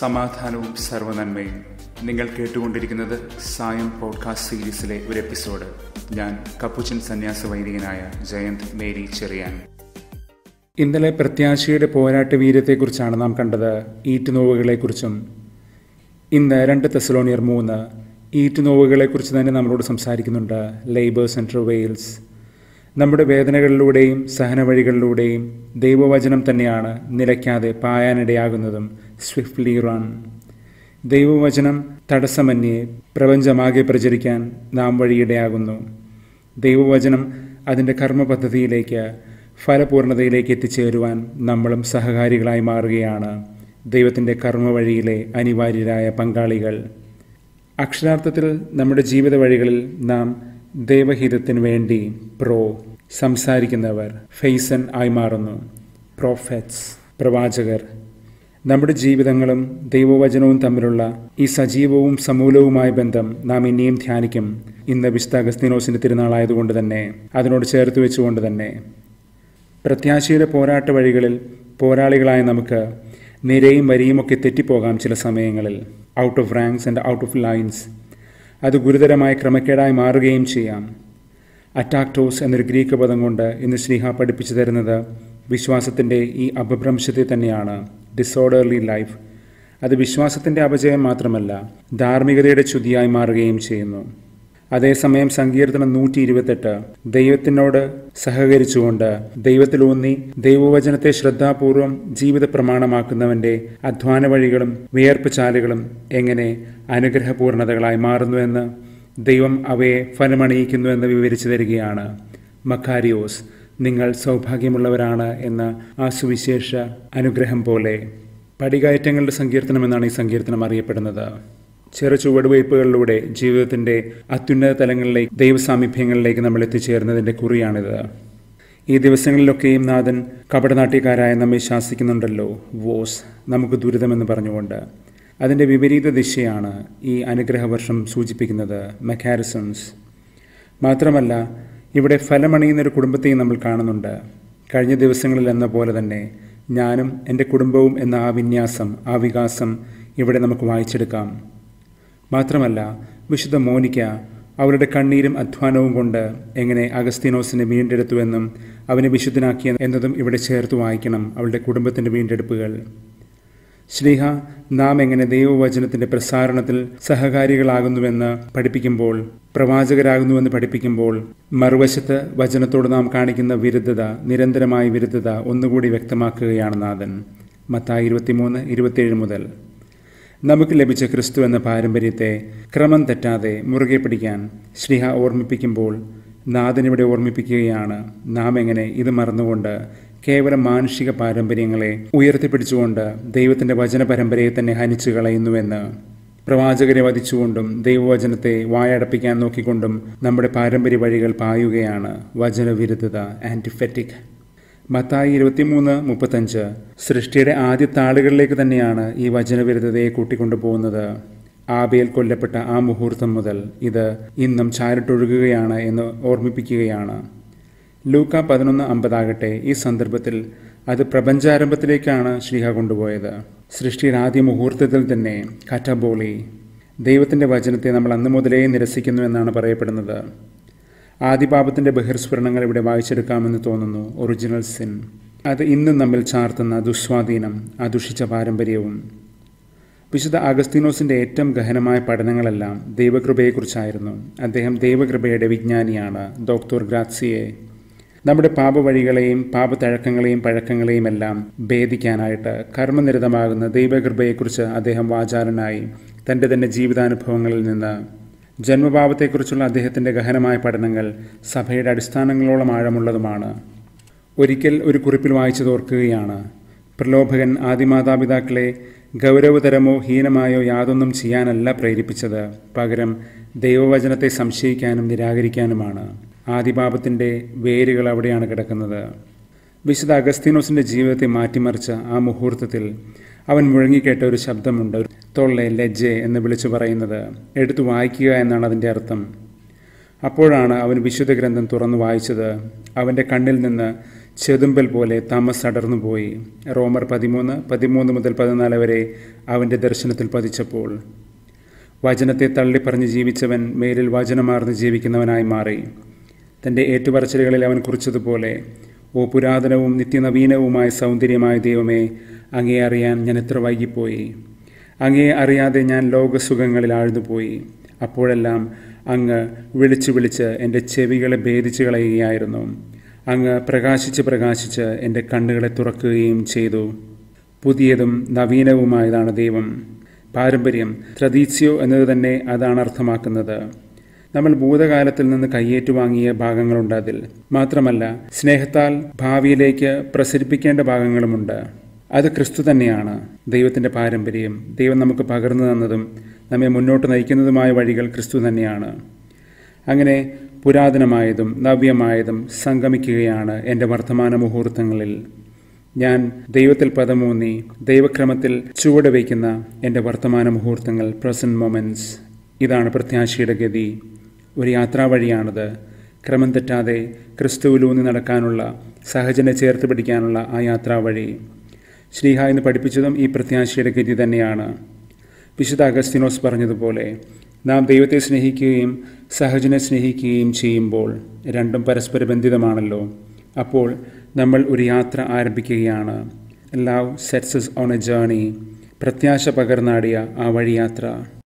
സമാധാനവും സർവനന്മയും നിങ്ങൾ കേട്ടുകൊണ്ടിരിക്കുന്നത് സായം പോഡ്കാസ്റ്റ് സീരീസിലെ ഒരു എപ്പിസോഡ് ഞാൻ കപ്പുച്ചൻ സന്യാസ വൈദികനായ ജയന്ത് മേരി ചെറിയാൻ ഇന്നലെ പ്രത്യാശയുടെ പോരാട്ട വീര്യത്തെക്കുറിച്ചാണ് നാം കണ്ടത് ഈറ്റുനോവുകളെക്കുറിച്ചും ഇന്ന് രണ്ട് തെസലോണിയർ മൂന്ന് ഈറ്റുനോവുകളെക്കുറിച്ച് തന്നെ നമ്മളോട് സംസാരിക്കുന്നുണ്ട് ലേബേഴ്സ് ആൻഡ് ട്രവെയിൽസ് നമ്മുടെ വേദനകളിലൂടെയും സഹനവഴികളിലൂടെയും ദൈവവചനം തന്നെയാണ് നിലയ്ക്കാതെ പായാനിടയാകുന്നതും സ്വിഫ്റ്റ്ലി റൺ ദൈവവചനം തടസ്സമന്യേ പ്രപഞ്ചമാകെ പ്രചരിക്കാൻ നാം വഴിയിടയാകുന്നു ദൈവവചനം അതിൻ്റെ കർമ്മ പദ്ധതിയിലേക്ക് ഫലപൂർണതയിലേക്ക് എത്തിച്ചേരുവാൻ നമ്മളും സഹകാരികളായി മാറുകയാണ് ദൈവത്തിൻ്റെ കർമ്മ വഴിയിലെ അനിവാര്യരായ പങ്കാളികൾ അക്ഷരാർത്ഥത്തിൽ നമ്മുടെ ജീവിത വഴികളിൽ നാം ദൈവഹിതത്തിന് വേണ്ടി പ്രോ സംസാരിക്കുന്നവർ ഫെയ്സൻ ആയി മാറുന്നു പ്രോഫെറ്റ്സ് പ്രവാചകർ നമ്മുടെ ജീവിതങ്ങളും ദൈവവചനവും തമ്മിലുള്ള ഈ സജീവവും സമൂലവുമായ ബന്ധം നാം ഇനിയും ധ്യാനിക്കും ഇന്ന് വിശുദ്ധ അഗസ്തീനോസിന്റെ തിരുനാളായതുകൊണ്ട് തന്നെ അതിനോട് ചേർത്ത് വെച്ചുകൊണ്ട് തന്നെ പ്രത്യാശയുടെ പോരാട്ട വഴികളിൽ പോരാളികളായ നമുക്ക് നിരയും വരിയുമൊക്കെ തെറ്റിപ്പോകാം ചില സമയങ്ങളിൽ out of ranks and out of lines അത് ഗുരുതരമായ ക്രമക്കേടായി മാറുകയും ചെയ്യാം അറ്റാക്ടോസ് എന്നൊരു ഗ്രീക്ക് പദം കൊണ്ട് ഇന്ന് ശ്രീഹ പഠിപ്പിച്ചു തരുന്നത് വിശ്വാസത്തിൻ്റെ ഈ അപഭ്രംശത്തെ തന്നെയാണ് ഡിസോർഡർലി ലൈഫ് അത് വിശ്വാസത്തിൻ്റെ അപജയം മാത്രമല്ല ധാർമ്മികതയുടെ ചുതിയായി മാറുകയും ചെയ്യുന്നു അതേസമയം സങ്കീർത്തനം നൂറ്റി ഇരുപത്തെട്ട് ദൈവത്തിനോട് സഹകരിച്ചുകൊണ്ട് ദൈവത്തിലൂന്നി ദൈവവചനത്തെ ശ്രദ്ധാപൂർവം ജീവിത പ്രമാണമാക്കുന്നവന്റെ അധ്വാന വഴികളും വിയർപ്പ് ചാലുകളും എങ്ങനെ അനുഗ്രഹപൂർണതകളായി മാറുന്നുവെന്ന് ദൈവം അവയെ ഫലമണിയിക്കുന്നുവെന്ന് വിവരിച്ചു തരികയാണ് മക്കാരിയോസ് നിങ്ങൾ സൗഭാഗ്യമുള്ളവരാണ് എന്ന ആ സുവിശേഷ അനുഗ്രഹം പോലെ പടികയറ്റങ്ങളുടെ സങ്കീർത്തനം എന്നാണ് ഈ സങ്കീർത്തനം അറിയപ്പെടുന്നത് ചെറു ചുവടുവയ്പ്പുകളിലൂടെ ജീവിതത്തിൻ്റെ അത്യുന്നത തലങ്ങളിലേക്ക് ദൈവസാമീപ്യങ്ങളിലേക്ക് നമ്മൾ എത്തിച്ചേർന്നതിൻ്റെ കുറിയാണിത് ഈ ദിവസങ്ങളിലൊക്കെയും നാഥൻ കപടനാട്യക്കാരായ നമ്മെ ശാസിക്കുന്നുണ്ടല്ലോ വോസ് നമുക്ക് ദുരിതമെന്ന് പറഞ്ഞുകൊണ്ട് അതിൻ്റെ വിപരീത ദിശയാണ് ഈ അനുഗ്രഹവർഷം സൂചിപ്പിക്കുന്നത് മെക്കാരിസൺസ് മാത്രമല്ല ഇവിടെ ഫലമണിയുന്നൊരു കുടുംബത്തെയും നമ്മൾ കാണുന്നുണ്ട് കഴിഞ്ഞ ദിവസങ്ങളിൽ എന്ന പോലെ തന്നെ ഞാനും എൻ്റെ കുടുംബവും എന്ന ആ വിന്യാസം ആ വികാസം ഇവിടെ നമുക്ക് വായിച്ചെടുക്കാം മാത്രമല്ല വിശുദ്ധ മോനിക്ക അവരുടെ കണ്ണീരും അധ്വാനവും കൊണ്ട് എങ്ങനെ അഗസ്തീനോസിനെ വീണ്ടെടുത്തുവെന്നും അവനെ വിശുദ്ധനാക്കിയ എന്നതും ഇവിടെ ചേർത്ത് വായിക്കണം അവളുടെ കുടുംബത്തിൻ്റെ വീണ്ടെടുപ്പുകൾ ശ്രീഹ നാം എങ്ങനെ ദൈവവചനത്തിന്റെ പ്രസാരണത്തിൽ സഹകാരികളാകുന്നുവെന്ന് പഠിപ്പിക്കുമ്പോൾ പ്രവാചകരാകുന്നുവെന്ന് പഠിപ്പിക്കുമ്പോൾ മറുവശത്ത് വചനത്തോട് നാം കാണിക്കുന്ന വിരുദ്ധത നിരന്തരമായ വിരുദ്ധത ഒന്നുകൂടി വ്യക്തമാക്കുകയാണ് നാഥൻ മത്തായി ഇരുപത്തിമൂന്ന് ഇരുപത്തിയേഴ് മുതൽ നമുക്ക് ലഭിച്ച ക്രിസ്തു എന്ന പാരമ്പര്യത്തെ ക്രമം തെറ്റാതെ മുറുകെ പിടിക്കാൻ ശ്രീഹ ഓർമ്മിപ്പിക്കുമ്പോൾ നാഥൻ ഇവിടെ ഓർമ്മിപ്പിക്കുകയാണ് നാം എങ്ങനെ ഇത് മറന്നുകൊണ്ട് കേവലം മാനുഷിക പാരമ്പര്യങ്ങളെ ഉയർത്തിപ്പിടിച്ചുകൊണ്ട് ദൈവത്തിൻ്റെ വചന പരമ്പരയെ തന്നെ ഹനിച്ചു കളയുന്നുവെന്ന് പ്രവാചകരെ വധിച്ചുകൊണ്ടും ദൈവവചനത്തെ വായടപ്പിക്കാൻ നോക്കിക്കൊണ്ടും നമ്മുടെ പാരമ്പര്യ വഴികൾ പായുകയാണ് വചനവിരുദ്ധത ആൻറ്റിഫെറ്റിക് മത്തായി ഇരുപത്തിമൂന്ന് മുപ്പത്തഞ്ച് സൃഷ്ടിയുടെ ആദ്യ താളുകളിലേക്ക് തന്നെയാണ് ഈ വചനവിരുദ്ധതയെ കൂട്ടിക്കൊണ്ടുപോകുന്നത് ആബേൽ കൊല്ലപ്പെട്ട ആ മുഹൂർത്തം മുതൽ ഇത് ഇന്നും ചാരിട്ടൊഴുകുകയാണ് എന്ന് ഓർമ്മിപ്പിക്കുകയാണ് ലൂക്ക പതിനൊന്ന് അമ്പതാകട്ടെ ഈ സന്ദർഭത്തിൽ അത് പ്രപഞ്ചാരംഭത്തിലേക്കാണ് ശ്രീഹ കൊണ്ടുപോയത് സൃഷ്ടിയുടെ ആദ്യ മുഹൂർത്തത്തിൽ തന്നെ കറ്റബോളി ദൈവത്തിൻ്റെ വചനത്തെ നമ്മൾ അന്ന് മുതലേ നിരസിക്കുന്നു എന്നാണ് പറയപ്പെടുന്നത് ആദിപാപത്തിൻ്റെ ബഹിർസ്ഫുരണങ്ങൾ ഇവിടെ വായിച്ചെടുക്കാമെന്ന് തോന്നുന്നു ഒറിജിനൽ സിൻ അത് ഇന്നും നമ്മിൽ ചാർത്തുന്ന ദുസ്വാധീനം അദുഷിച്ച പാരമ്പര്യവും വിശുദ്ധ അഗസ്തീനോസിൻ്റെ ഏറ്റവും ഗഹനമായ പഠനങ്ങളെല്ലാം ദൈവകൃപയെക്കുറിച്ചായിരുന്നു അദ്ദേഹം ദൈവകൃപയുടെ വിജ്ഞാനിയാണ് ഡോക്ടർ ഗ്രാത്സിയെ നമ്മുടെ പാപവഴികളെയും പാപത്തഴക്കങ്ങളെയും പഴക്കങ്ങളെയും എല്ലാം ഭേദിക്കാനായിട്ട് കർമ്മനിരതമാകുന്ന ദൈവകൃപയെക്കുറിച്ച് അദ്ദേഹം വാചാലനായി തൻ്റെ തന്നെ ജീവിതാനുഭവങ്ങളിൽ നിന്ന് ജന്മപാപത്തെക്കുറിച്ചുള്ള അദ്ദേഹത്തിൻ്റെ ഗഹനമായ പഠനങ്ങൾ സഭയുടെ അടിസ്ഥാനങ്ങളോളം ആഴമുള്ളതുമാണ് ഒരിക്കൽ ഒരു കുറിപ്പിൽ വായിച്ചു തോർക്കുകയാണ് പ്രലോഭകൻ ആദിമാതാപിതാക്കളെ ഗൗരവതരമോ ഹീനമായോ യാതൊന്നും ചെയ്യാനല്ല പ്രേരിപ്പിച്ചത് പകരം ദൈവവചനത്തെ സംശയിക്കാനും നിരാകരിക്കാനുമാണ് ആദിപാപത്തിൻ്റെ വേരുകൾ അവിടെയാണ് കിടക്കുന്നത് വിശുദ്ധ അഗസ്തീനോസിൻ്റെ ജീവിതത്തെ മാറ്റിമറിച്ച ആ മുഹൂർത്തത്തിൽ അവൻ മുഴങ്ങിക്കേട്ട ഒരു ശബ്ദമുണ്ട് തൊള്ളെ ലജ്ജെ എന്ന് വിളിച്ചു പറയുന്നത് എടുത്തു വായിക്കുക എന്നാണ് അതിൻ്റെ അർത്ഥം അപ്പോഴാണ് അവൻ വിശുദ്ധ ഗ്രന്ഥം തുറന്നു വായിച്ചത് അവൻ്റെ കണ്ണിൽ നിന്ന് ചെതുമ്പൽ പോലെ താമസ് അടർന്നുപോയി റോമർ പതിമൂന്ന് പതിമൂന്ന് മുതൽ പതിനാല് വരെ അവൻ്റെ ദർശനത്തിൽ പതിച്ചപ്പോൾ വചനത്തെ തള്ളിപ്പറഞ്ഞ് ജീവിച്ചവൻ മേലിൽ വചനമാർന്ന് ജീവിക്കുന്നവനായി മാറി തൻ്റെ ഏറ്റുപറച്ചിലുകളിൽ അവൻ കുറിച്ചതുപോലെ ഓ പുരാതനവും നിത്യനവീനവുമായ സൗന്ദര്യമായ ദൈവമേ അങ്ങേ അറിയാൻ ഞാൻ എത്ര വൈകിപ്പോയി അങ്ങേ അറിയാതെ ഞാൻ ലോകസുഖങ്ങളിൽ ആഴ്ന്നുപോയി അപ്പോഴെല്ലാം അങ്ങ് വിളിച്ചു വിളിച്ച് എൻ്റെ ചെവികളെ ഭേദിച്ചു കളയുകയായിരുന്നു അങ്ങ് പ്രകാശിച്ച് പ്രകാശിച്ച് എൻ്റെ കണ്ണുകളെ തുറക്കുകയും ചെയ്തു പുതിയതും നവീനവുമായതാണ് ദൈവം പാരമ്പര്യം ട്രദീസ്യോ എന്നത് തന്നെ അതാണ് അർത്ഥമാക്കുന്നത് നമ്മൾ ഭൂതകാലത്തിൽ നിന്ന് കയ്യേറ്റു വാങ്ങിയ ഭാഗങ്ങളുണ്ട് അതിൽ മാത്രമല്ല സ്നേഹത്താൽ ഭാവിയിലേക്ക് പ്രസരിപ്പിക്കേണ്ട ഭാഗങ്ങളുമുണ്ട് അത് ക്രിസ്തു തന്നെയാണ് ദൈവത്തിൻ്റെ പാരമ്പര്യം ദൈവം നമുക്ക് പകർന്നു തന്നതും നമ്മെ മുന്നോട്ട് നയിക്കുന്നതുമായ വഴികൾ ക്രിസ്തു തന്നെയാണ് അങ്ങനെ പുരാതനമായതും നവ്യമായതും സംഗമിക്കുകയാണ് എൻ്റെ വർത്തമാന മുഹൂർത്തങ്ങളിൽ ഞാൻ ദൈവത്തിൽ പദമൂന്നി ദൈവക്രമത്തിൽ ചുവട് വയ്ക്കുന്ന എൻ്റെ വർത്തമാന മുഹൂർത്തങ്ങൾ പ്രസൻറ്റ് മൊമെൻറ്റ്സ് ഇതാണ് പ്രത്യാശയുടെ ഗതി ഒരു യാത്രാ വഴിയാണിത് ക്രമം തെറ്റാതെ ക്രിസ്തുവിലൂന്നി നടക്കാനുള്ള സഹജനെ ചേർത്ത് പിടിക്കാനുള്ള ആ യാത്രാ വഴി ശ്രീഹ എന്ന് പഠിപ്പിച്ചതും ഈ പ്രത്യാശയുടെ ഗതി തന്നെയാണ് വിശുദ്ധ അഗസ്തിനോസ് പറഞ്ഞതുപോലെ നാം ദൈവത്തെ സ്നേഹിക്കുകയും സഹജനെ സ്നേഹിക്കുകയും ചെയ്യുമ്പോൾ രണ്ടും പരസ്പര ബന്ധിതമാണല്ലോ അപ്പോൾ നമ്മൾ ഒരു യാത്ര ആരംഭിക്കുകയാണ് love sets us on a journey പ്രത്യാശ പകർന്നാടിയ ആ വഴിയാത്ര